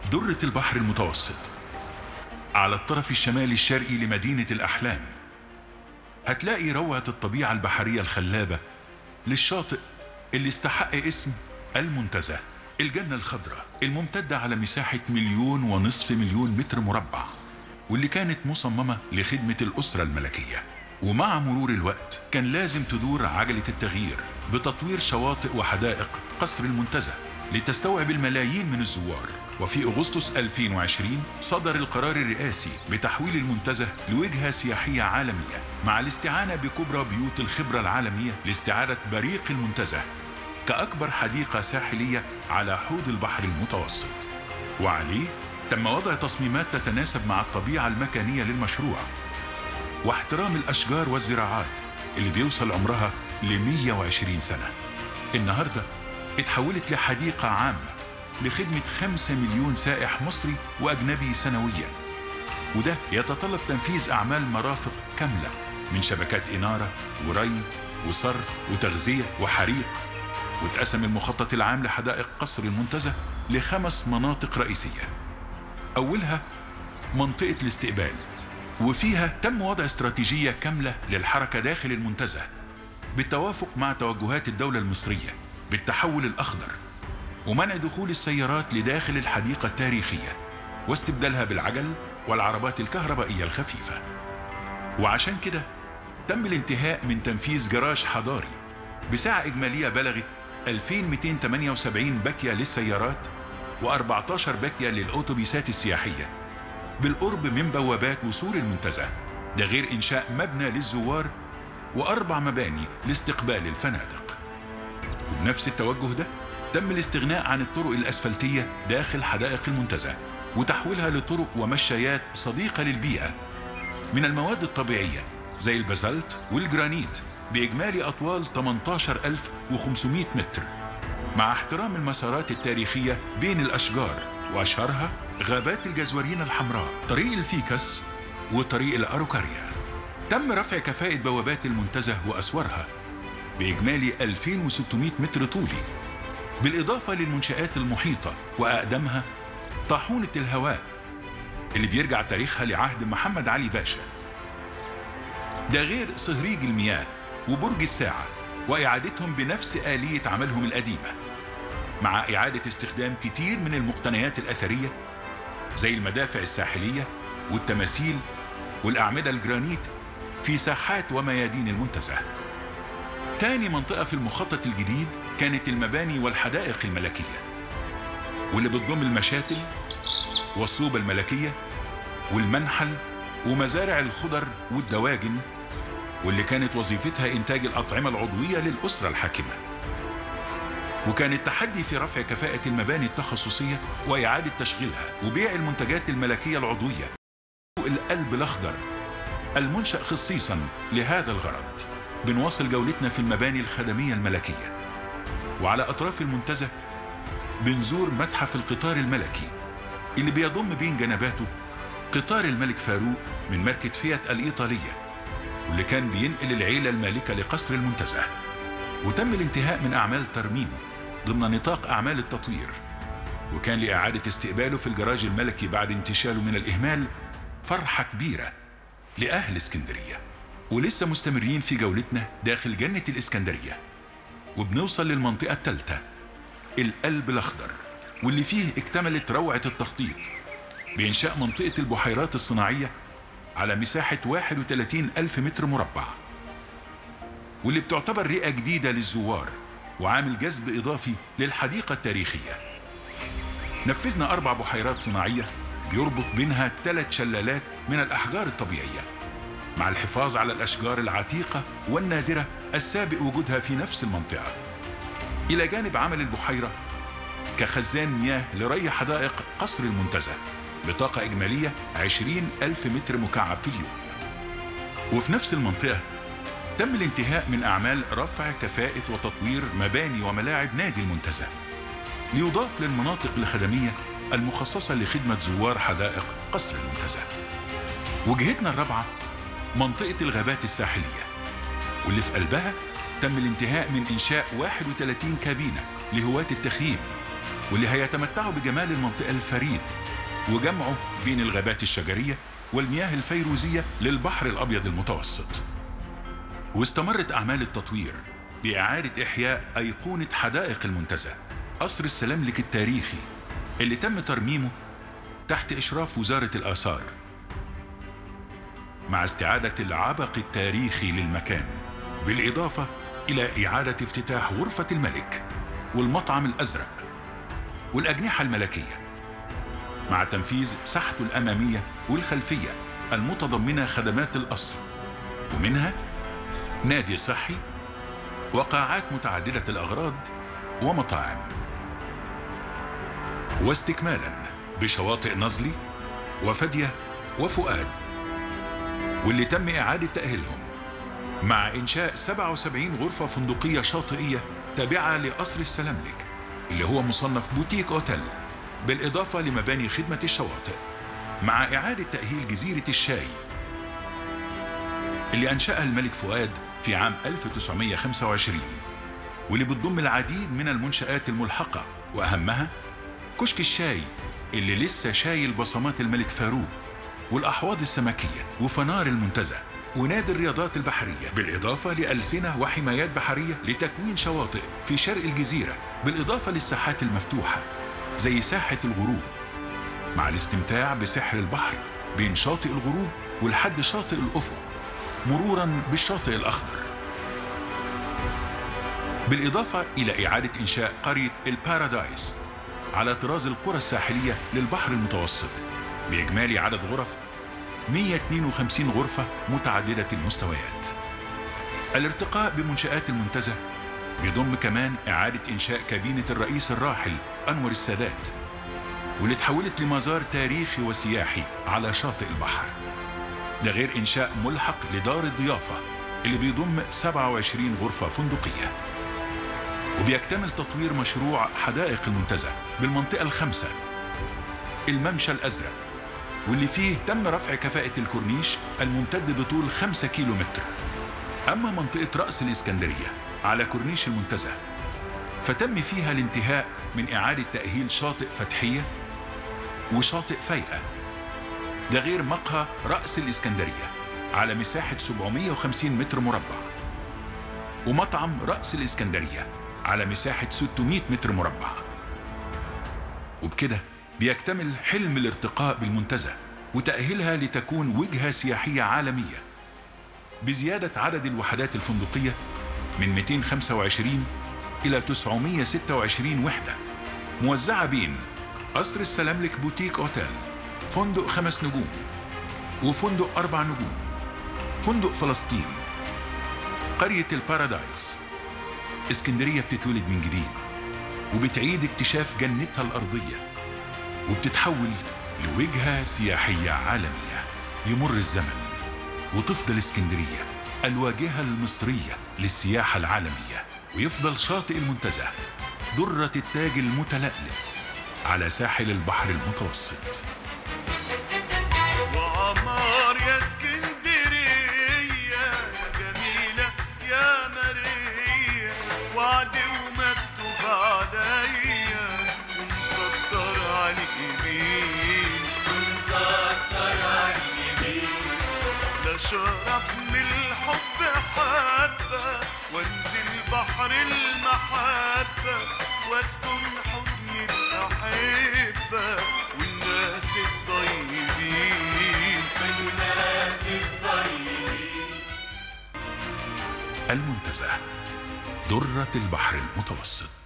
درة البحر المتوسط على الطرف الشمالي الشرقي لمدينة الأحلام هتلاقي روعة الطبيعة البحرية الخلابة للشاطئ اللي استحق اسم المنتزه الجنة الخضراء الممتدة على مساحة مليون ونصف مليون متر مربع واللي كانت مصممة لخدمة الأسرة الملكية ومع مرور الوقت كان لازم تدور عجلة التغيير بتطوير شواطئ وحدائق قصر المنتزه لتستوعب الملايين من الزوار وفي أغسطس 2020 صدر القرار الرئاسي بتحويل المنتزه لوجهة سياحية عالمية مع الاستعانة بكبرى بيوت الخبرة العالمية لاستعادة بريق المنتزه كأكبر حديقة ساحلية على حوض البحر المتوسط وعليه تم وضع تصميمات تتناسب مع الطبيعة المكانية للمشروع واحترام الأشجار والزراعات اللي بيوصل عمرها ل 120 سنة النهاردة اتحولت لحديقة عامة لخدمة 5 مليون سائح مصري وأجنبي سنويا وده يتطلب تنفيذ أعمال مرافق كاملة من شبكات إنارة وري وصرف وتغذية وحريق واتقسم المخطط العام لحدائق قصر المنتزه لخمس مناطق رئيسية أولها منطقة الاستقبال وفيها تم وضع استراتيجية كاملة للحركة داخل المنتزه بالتوافق مع توجهات الدولة المصرية بالتحول الأخضر ومنع دخول السيارات لداخل الحديقة التاريخية واستبدالها بالعجل والعربات الكهربائية الخفيفة وعشان كده تم الانتهاء من تنفيذ جراج حضاري بسعة إجمالية بلغت 2278 باكية للسيارات و14 باكية للأوتوبيسات السياحية بالقرب من بوابات وسور المنتزه ده غير إنشاء مبنى للزوار وأربع مباني لاستقبال الفنادق وبنفس التوجه ده تم الاستغناء عن الطرق الأسفلتية داخل حدائق المنتزه وتحويلها لطرق ومشايات صديقة للبيئة من المواد الطبيعية زي البازلت والجرانيت بإجمالي أطوال 18500 متر مع احترام المسارات التاريخية بين الأشجار وأشهرها غابات الجزورين الحمراء طريق الفيكس وطريق الأروكاريا تم رفع كفاءة بوابات المنتزه وأسوارها بإجمالي 2600 متر طولي بالإضافة للمنشآت المحيطة وأقدمها طاحونة الهواء اللي بيرجع تاريخها لعهد محمد علي باشا ده غير صهريج المياه وبرج الساعة وإعادتهم بنفس آلية عملهم القديمة مع إعادة استخدام كتير من المقتنيات الأثرية زي المدافع الساحلية والتماثيل والأعمدة الجرانيت في ساحات وميادين المنتزه تاني منطقة في المخطط الجديد كانت المباني والحدائق الملكية واللي بتضم المشاتل والصوبة الملكية والمنحل ومزارع الخضر والدواجن واللي كانت وظيفتها إنتاج الأطعمة العضوية للأسرة الحاكمة وكان التحدي في رفع كفاءة المباني التخصصية وإعادة تشغيلها وبيع المنتجات الملكية العضوية القلب الأخضر المنشأ خصيصا لهذا الغرض بنواصل جولتنا في المباني الخدمية الملكية وعلى أطراف المنتزه بنزور متحف القطار الملكي اللي بيضم بين جنباته قطار الملك فاروق من ماركة فيات الإيطالية واللي كان بينقل العيلة المالكة لقصر المنتزه وتم الانتهاء من أعمال ترميمه ضمن نطاق أعمال التطوير وكان لإعادة استقباله في الجراج الملكي بعد انتشاله من الإهمال فرحة كبيرة لأهل اسكندرية ولسه مستمرين في جولتنا داخل جنة الإسكندرية وبنوصل للمنطقة الثالثة القلب الأخضر واللي فيه اكتملت روعة التخطيط بإنشاء منطقة البحيرات الصناعية على مساحة 31 ألف متر مربع واللي بتعتبر رئة جديدة للزوار وعامل جذب إضافي للحديقة التاريخية نفذنا أربع بحيرات صناعية بيربط بينها ثلاث شلالات من الأحجار الطبيعية مع الحفاظ على الأشجار العتيقة والنادرة السابق وجودها في نفس المنطقة إلى جانب عمل البحيرة كخزان مياه لري حدائق قصر المنتزه بطاقة إجمالية 20 ألف متر مكعب في اليوم وفي نفس المنطقة تم الانتهاء من أعمال رفع كفاءة وتطوير مباني وملاعب نادي المنتزه ليضاف للمناطق الخدمية المخصصة لخدمة زوار حدائق قصر المنتزه وجهتنا الرابعة منطقة الغابات الساحلية واللي في قلبها تم الانتهاء من إنشاء 31 كابينة لهواة التخييم واللي هيتمتعوا بجمال المنطقة الفريد وجمعه بين الغابات الشجرية والمياه الفيروزية للبحر الأبيض المتوسط واستمرت أعمال التطوير بإعادة إحياء أيقونة حدائق المنتزه قصر السلاملك التاريخي اللي تم ترميمه تحت إشراف وزارة الآثار مع استعادة العبق التاريخي للمكان بالإضافة إلى إعادة افتتاح غرفة الملك والمطعم الأزرق والأجنحة الملكية مع تنفيذ ساحته الأمامية والخلفية المتضمنة خدمات القصر ومنها نادي صحي وقاعات متعددة الأغراض ومطاعم واستكمالا بشواطئ نزلي وفدية وفؤاد واللي تم إعادة تأهيلهم مع إنشاء 77 غرفة فندقية شاطئية تابعة لقصر السلاملك اللي هو مصنف بوتيك أوتيل بالإضافة لمباني خدمة الشواطئ مع إعادة تأهيل جزيرة الشاي اللي أنشأها الملك فؤاد في عام 1925 واللي بتضم العديد من المنشآت الملحقة وأهمها كشك الشاي اللي لسه شايل بصمات الملك فاروق والأحواض السمكية وفنار المنتزه ونادي الرياضات البحرية بالإضافة لألسنة وحمايات بحرية لتكوين شواطئ في شرق الجزيرة بالإضافة للساحات المفتوحة زي ساحة الغروب مع الاستمتاع بسحر البحر بين شاطئ الغروب ولحد شاطئ الأفق مرورا بالشاطئ الأخضر بالإضافة إلى إعادة إنشاء قرية البارادايس على طراز القرى الساحلية للبحر المتوسط بإجمالي عدد غرف 152 غرفة متعددة المستويات الارتقاء بمنشآت المنتزه بيضم كمان إعادة إنشاء كابينة الرئيس الراحل أنور السادات واللي اتحولت لمزار تاريخي وسياحي على شاطئ البحر ده غير إنشاء ملحق لدار الضيافة اللي بيضم 27 غرفة فندقية وبيكتمل تطوير مشروع حدائق المنتزه بالمنطقة الخامسة الممشى الأزرق واللي فيه تم رفع كفاءة الكورنيش الممتد بطول 5 كيلو متر أما منطقة رأس الإسكندرية على كورنيش المنتزه فتم فيها الانتهاء من إعادة تأهيل شاطئ فتحية وشاطئ فيئة ده غير مقهى رأس الإسكندرية على مساحة 750 متر مربع ومطعم رأس الإسكندرية على مساحة 600 متر مربع وبكده بيكتمل حلم الارتقاء بالمنتزه وتأهيلها لتكون وجهة سياحية عالمية بزيادة عدد الوحدات الفندقية من 225 إلى 926 وحدة موزعة بين قصر السلاملك بوتيك أوتيل فندق خمس نجوم وفندق أربع نجوم فندق فلسطين قرية البارادايس اسكندرية بتتولد من جديد وبتعيد اكتشاف جنتها الأرضية وبتتحول لوجهة سياحية عالمية يمر الزمن وتفضل اسكندرية الواجهة المصرية للسياحة العالمية ويفضل شاطئ المنتزه درة التاج المتلألئ على ساحل البحر المتوسط وعمار يا اسكندرية يا جميلة يا مرية وعدي ومكتوب عليا ومسطر على اليمين ومسطر على اليمين لا شرب من الحب حبة وانزل بحر المحبة واسكن حضن الأحبة والناس الطيبين والناس الطيبين المنتزه درة البحر المتوسط